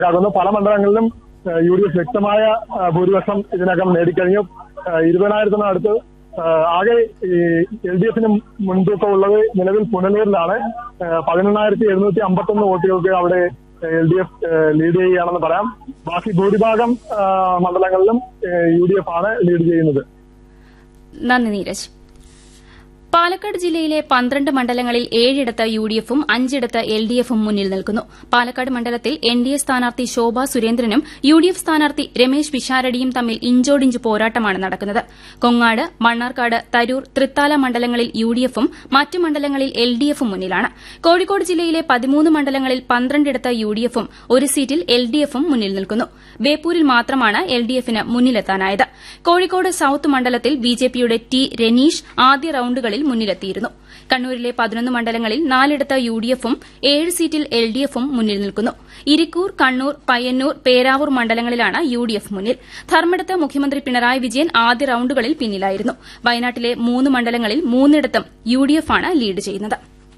ആകുന്നു പല മണ്ഡലങ്ങളിലും യു ഡി എഫ് വ്യക്തമായ ആ, ഭൂരിപക്ഷം ഇതിനകം നേടിക്കഴിഞ്ഞു ആ, ഇരുപതിനായിരത്തിനടുത്ത് ആ, ആകെ എൽ ഡി എഫിന് മുൻതൂക്കമുള്ളത് നിലവിൽ പുനലൂരിലാണ് ആ, പതിനെണ്ണായിരത്തി എഴുന്നൂറ്റി അമ്പത്തൊന്ന് വോട്ടുകൾക്ക് അവിടെ എൽ ഡി എഫ് ലീഡ് ചെയ്യുകയാണെന്ന് പറയാം ബാക്കി ഭൂരിഭാഗം ആ, മണ്ഡലങ്ങളിലും യു ഡി എഫ് ആണ് ലീഡ് ചെയ്യുന്നത് നന്ദി നീരജ് പാലക്കാട് ജില്ലയിലെ പന്ത്രണ്ട് മണ്ഡലങ്ങളിൽ ഏഴിടത്ത് യു ഡി എഫും അഞ്ചിടത്ത് എൽ ഡി എഫും മുന്നിൽ നിൽക്കുന്നു പാലക്കാട് മണ്ഡലത്തിൽ എൻ ഡി എ സ്ഥാനാർത്ഥി ശോഭ സുരേന്ദ്രനും യു ഡി എഫ് സ്ഥാനാർത്ഥി രമേശ് പിഷാരടിയും തമ്മിൽ ഇഞ്ചോടിഞ്ച് പോരാട്ടമാണ് നടക്കുന്നത് കൊങ്ങാട് മണ്ണാർക്കാട് തരൂർ തൃത്താല മണ്ഡലങ്ങളിൽ യു ഡി എഫും മറ്റ് മണ്ഡലങ്ങളിൽ എൽ ഡി എഫും മുന്നിലാണ് കോഴിക്കോട് ജില്ലയിലെ പതിമൂന്ന് മണ്ഡലങ്ങളിൽ പന്ത്രണ്ടിടത്ത് യു ഡി എഫും ഒരു സീറ്റിൽ എൽ ഡി എഫും മുന്നിൽ നിൽക്കുന്നു ബേപ്പൂരിൽ മാത്രമാണ് എൽ ഡി എഫിന് മുന്നിലെത്താനായത് കോഴിക്കോട് സൌത്ത് മണ്ഡലത്തിൽ ബി ജെ പിയുടെ ടി രനീഷ് ആദ്യ റൌണ്ടുകളിൽ മുന്നിലെത്തിയിരുന്നു കണ്ണൂരിലെ പതിനൊന്ന് മണ്ഡലങ്ങളിൽ നാലിടത്ത് യു ഡി എഫും ഏഴ് സീറ്റിൽ എൽ ഡി എഫും മുന്നിൽ നിൽക്കുന്നു ഇരിക്കൂർ കണ്ണൂർ പയ്യന്നൂർ പേരാവൂർ മണ്ഡലങ്ങളിലാണ് യു ഡി എഫ് മുന്നിൽ ധർമ്മടത്ത് മുഖ്യമന്ത്രി പിണറായി വിജയൻ ആദ്യ റൌണ്ടുകളിൽ പിന്നിലായിരുന്നു വയനാട്ടിലെ മൂന്ന് മണ്ഡലങ്ങളിൽ മൂന്നിടത്തും യു ഡി എഫ് ആണ് ലീഡ് ചെയ്യുന്നത്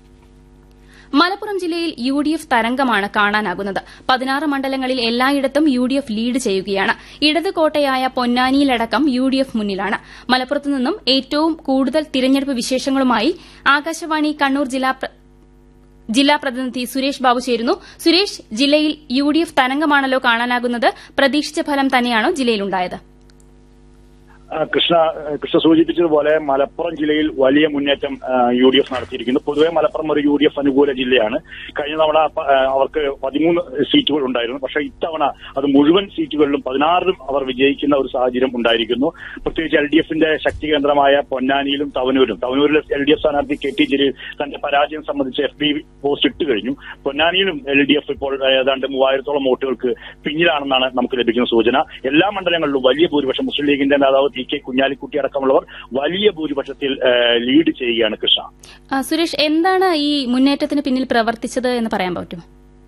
മലപ്പുറം ജില്ലയിൽ യു ഡി എഫ് തരംഗമാണ് കാണാനാകുന്നത് പതിനാറ് മണ്ഡലങ്ങളിൽ എല്ലായിടത്തും യു ഡി എഫ് ലീഡ് ചെയ്യുകയാണ് ഇടത് കോട്ടയായ പൊന്നാനിയിലടക്കം യു ഡി എഫ് മുന്നിലാണ് മലപ്പുറത്തു നിന്നും ഏറ്റവും കൂടുതൽ തിരഞ്ഞെടുപ്പ് വിശേഷങ്ങളുമായി ആകാശവാണി കണ്ണൂർ ജില്ലാ പ്ര- ജില്ലാ പ്രതിനിധി സുരേഷ് ബാബു ചേരുന്നു സുരേഷ് ജില്ലയിൽ യു ഡി എഫ് തരംഗമാണല്ലോ കാണാനാകുന്നത് പ്രതീക്ഷിച്ച ഫലം തന്നെയാണോ ജില്ലയിലുണ്ടായത് ആ, കൃഷ്ണ കൃഷ്ണ സൂചിപ്പിച്ചതുപോലെ മലപ്പുറം ജില്ലയിൽ വലിയ മുന്നേറ്റം യു ഡി എഫ് നടത്തിയിരിക്കുന്നു പൊതുവെ മലപ്പുറം ഒരു യു ഡി എഫ് അനുകൂല ജില്ലയാണ് കഴിഞ്ഞ തവണ പ- ആ, അവർക്ക് പതിമൂന്ന് സീറ്റുകൾ ഉണ്ടായിരുന്നു പക്ഷേ ഇത്തവണ അത് മുഴുവൻ സീറ്റുകളിലും പതിനാറിലും അവർ വിജയിക്കുന്ന ഒരു സാഹചര്യം ഉണ്ടായിരിക്കുന്നു പ്രത്യേകിച്ച് എൽ ഡി എഫിന്റെ ശക്തി കേന്ദ്രമായ പൊന്നാനിയിലും തവനൂരും തവനൂരിലെ എൽ ഡി എഫ് സ്ഥാനാർത്ഥി കെ ടി ജലീൽ തന്റെ പരാജയം സംബന്ധിച്ച് എഫ് ബി പോസ്റ്റ് ഇട്ട് കഴിഞ്ഞു പൊന്നാനിയിലും എൽ ഡി എഫ് ഇപ്പോൾ ഏതാണ്ട് മൂവായിരത്തോളം വോട്ടുകൾക്ക് പിന്നിലാണെന്നാണ് നമുക്ക് ലഭിക്കുന്ന സൂചന എല്ലാ മണ്ഡലങ്ങളിലും വലിയ ഭൂരിപക്ഷം മുസ്ലിം ലീഗിന്റെ നേതാവ് ടി കെ കുഞ്ഞാലിക്കുട്ടി അടക്കമുള്ളവർ വലിയ ഭൂരിപക്ഷത്തിൽ ഏഹ്, ലീഡ് ചെയ്യുകയാണ് കൃഷ്ണ ആ, സുരേഷ് എന്താണ് ഈ മുന്നേറ്റത്തിന് പിന്നിൽ പ്രവർത്തിച്ചത് എന്ന് പറയാൻ പറ്റുമോ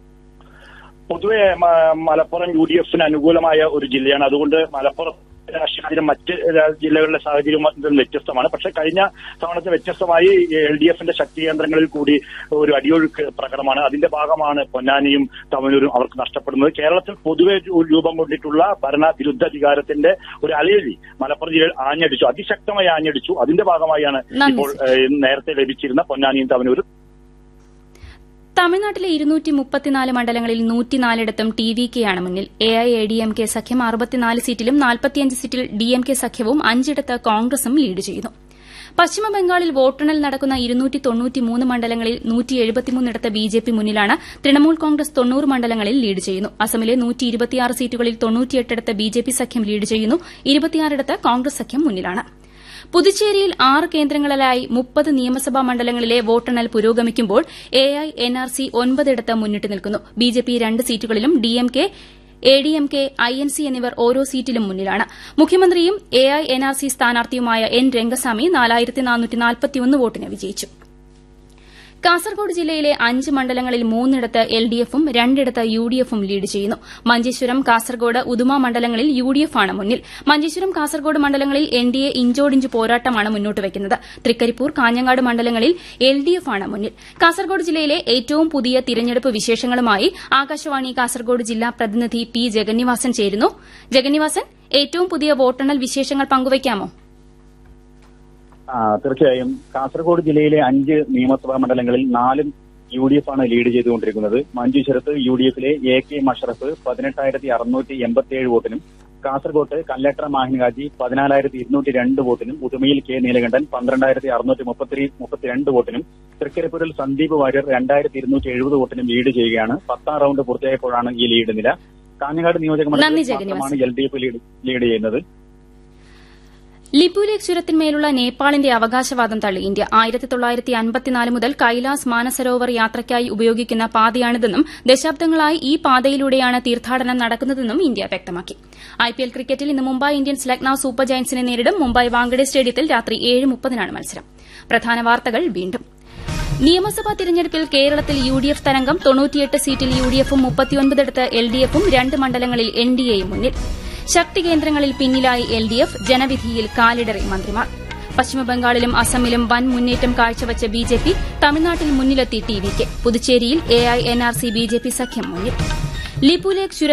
പൊതുവെ മ- മലപ്പുറം യു ഡി എഫിന് അനുകൂലമായ ഒരു ജില്ലയാണ് അതുകൊണ്ട് മലപ്പുറം രാഷ്ട്രീയം മറ്റ് രാ- ജില്ലകളിലെ സാഹചര്യം ഇതിൽ വ്യത്യസ്തമാണ് പക്ഷെ കഴിഞ്ഞ തവണത്തെ വ്യത്യസ്തമായി എൽ ഡി എഫിന്റെ ശക്തി കേന്ദ്രങ്ങളിൽ കൂടി ഒരു അടിയൊഴുക്ക് പ്രകടമാണ് അതിന്റെ ഭാഗമാണ് പൊന്നാനിയും തമിഴൂരും അവർക്ക് നഷ്ടപ്പെടുന്നത് കേരളത്തിൽ പൊതുവെ രൂ- രൂപം കൊണ്ടിട്ടുള്ള ഭരണ വിരുദ്ധാധികാരത്തിന്റെ ഒരു അലയലി മലപ്പുറം ജില്ലയിൽ ആഞ്ഞടിച്ചു അതിശക്തമായി ആഞ്ഞടിച്ചു അതിന്റെ ഭാഗമായാണ് നന്ദി, ഇപ്പോൾ ഏഹ്, നേരത്തെ ലഭിച്ചിരുന്ന പൊന്നാനിയും തമിഴൂരും തമിഴ്നാട്ടിലെ ഇരുന്നൂറ്റി മുപ്പത്തിനാല് മണ്ഡലങ്ങളിൽ നൂറ്റിനാലിടത്തും ടി വി കെയാണ് മുന്നിൽ A I A D M K സഖ്യം അറുപത്തിനാല് സീറ്റിലും നാൽപ്പത്തിയഞ്ച് സീറ്റിൽ ഡി എം കെ സഖ്യവും അഞ്ചിടത്ത് കോൺഗ്രസും ലീഡ് ചെയ്യുന്നു പശ്ചിമബംഗാളിൽ വോട്ടെണ്ണൽ നടക്കുന്ന ഇരുന്നൂറ്റി തൊണ്ണൂറ്റിമൂന്ന് മണ്ഡലങ്ങളിൽ നൂറ്റി എഴുപത്തിമൂന്നിടത്ത് ബി ജെ പി മുന്നിലാണ് തൃണമൂൽ കോൺഗ്രസ് തൊണ്ണൂറ് മണ്ഡലങ്ങളിൽ ലീഡ് ചെയ്യുന്നു അസമിലെ നൂറ്റി ഇരുപത്തിയാറ് സീറ്റുകളിൽ തൊണ്ണൂറ്റിയെട്ടിടത്ത് ബി ജെ പി സഖ്യം ലീഡ് ചെയ്യുന്നു ഇരുപത്തിയാറിടത്ത് കോൺഗ്രസ് സഖ്യം മുന്നിലാണ് പുതുച്ചേരിയിൽ ആറ് കേന്ദ്രങ്ങളിലായി മുപ്പത് നിയമസഭാ മണ്ഡലങ്ങളിലെ വോട്ടെണ്ണൽ പുരോഗമിക്കുമ്പോൾ A I N R C ഒൻപതിടത്ത് മുന്നിട്ട് നിൽക്കുന്നു ബി ജെ പി രണ്ട് സീറ്റുകളിലും D M K A D M K I N C എന്നിവർ ഓരോ സീറ്റിലും മുന്നിലാണ് മുഖ്യമന്ത്രിയും A I N R C സ്ഥാനാർത്ഥിയുമായ എൻ രംഗസ്വാമി നാലായിരത്തി നാനൂറ്റി നാൽപ്പത്തിയൊന്ന് വോട്ടിന് വിജയിച്ചു കാസർഗോഡ് ജില്ലയിലെ അഞ്ച് മണ്ഡലങ്ങളിൽ മൂന്നിടത്ത് എൽ ഡി എഫും രണ്ടിടത്ത് യു ഡി എഫും ലീഡ് ചെയ്യുന്നു മഞ്ചേശ്വരം കാസർഗോഡ് ഉദുമ മണ്ഡലങ്ങളിൽ യു ഡി എഫ് ആണ് മുന്നിൽ മഞ്ചേശ്വരം കാസർഗോഡ് മണ്ഡലങ്ങളിൽ എൻ ഡി എ ഇഞ്ചോടിഞ്ച് പോരാട്ടമാണ് മുന്നോട്ട് വയ്ക്കുന്നത് തൃക്കരിപ്പൂർ കാഞ്ഞങ്ങാട് മണ്ഡലങ്ങളിൽ എൽ ഡി എഫ് ആണ് മുന്നിൽ കാസർഗോഡ് ജില്ലയിലെ ഏറ്റവും പുതിയ തിരഞ്ഞെടുപ്പ് വിശേഷങ്ങളുമായി ആകാശവാണി കാസർഗോഡ് ജില്ലാ പ്രതിനിധി പി ജഗന്നിവാസൻ ചേരുന്നു ജഗന്നിവാസൻ ഏറ്റവും പുതിയ വോട്ടെണ്ണൽ വിശേഷങ്ങൾ പങ്കുവയ്ക്കാമോ ആ, തീർച്ചയായും കാസർഗോഡ് ജില്ലയിലെ അഞ്ച് നിയമസഭാ മണ്ഡലങ്ങളിൽ നാലും യു ഡി എഫ് ആണ് ലീഡ് ചെയ്തുകൊണ്ടിരിക്കുന്നത് മഞ്ചേശ്വരത്ത് യു ഡി എഫിലെ എ കെ മഷറഫ് പതിനെട്ടായിരത്തി അറുന്നൂറ്റി എൺപത്തിയേഴ് വോട്ടിനും കാസർഗോട്ട് കല്ലട്ര മാഹിൻഗാജി പതിനാലായിരത്തി ഇരുന്നൂറ്റി രണ്ട് വോട്ടിനും ഉദുമയിൽ കെ നീലകണ്ഠൻ പന്ത്രണ്ടായിരത്തി അറുന്നൂറ്റി മുപ്പത്തി മുപ്പത്തിരണ്ട് വോട്ടിനും തൃക്കരിപ്പൂരിൽ സന്ദീപ് വാര്യർ രണ്ടായിരത്തി ഇരുന്നൂറ്റി എഴുപത് വോട്ടിനും ലീഡ് ചെയ്യുകയാണ് പത്താം റൌണ്ട് പൂർത്തിയായപ്പോഴാണ് ഈ ലീഡ് നില കാഞ്ഞങ്ങാട് നിയോജക നന്ദി, മണ്ഡലത്തിൽ ജഗന്നിവാസൻ. മാത്രമാണ് L D F lead lead ചെയ്യുന്നത് ലിപുലേഖ് ചുരത്തിന്മേലുള്ള നേപ്പാളിന്റെ അവകാശവാദം തള്ളി ഇന്ത്യ ആയിരത്തി തൊള്ളായിരത്തി അൻപത്തിനാല് മുതൽ കൈലാസ് മാനസരോവർ യാത്രയ്ക്കായി ഉപയോഗിക്കുന്ന പാതയാണിതെന്നും ദശാബ്ദങ്ങളായി ഈ പാതയിലൂടെയാണ് തീർത്ഥാടനം നടക്കുന്നതെന്നും ഇന്ത്യ വ്യക്തമാക്കി ഐപിഎൽ ക്രിക്കറ്റിൽ ഇന്ന് മുംബൈ ഇന്ത്യൻസ് ലക്നൌ സൂപ്പർ ജയന്റ്സിനെ നേരിടും മുംബൈ വാങ്കഡെ സ്റ്റേഡിയത്തിൽ രാത്രി ഏഴ് മുപ്പതിനാണ് മത്സരം പ്രധാന വാർത്തകൾ വീണ്ടും നിയമസഭാ തിരഞ്ഞെടുപ്പിൽ കേരളത്തിൽ യു ഡി എഫ് തരംഗം തൊണ്ണൂറ്റിയെട്ട് സീറ്റിൽ യു ഡി എഫും മുപ്പത്തിയൊൻപതിടത്ത് എൽ ഡി എഫും രണ്ട് മണ്ഡലങ്ങളിൽ എൻ ഡി എയും മുന്നിൽ ശക്തി കേന്ദ്രങ്ങളിൽ പിന്നിലായി എൽ ഡി എഫ് ജനവിധിയിൽ കാലിടറി മന്ത്രിമാർ പശ്ചിമബംഗാളിലും അസമിലും വൻ മുന്നേറ്റം കാഴ്ചവച്ച ബി ജെ പി തമിഴ്നാട്ടിൽ മുന്നിലെത്തി ടി വി കെ പുതുച്ചേരിയിൽ A I N R C B J P സഖ്യം മുന്നിൽ ലിപുലേഖ്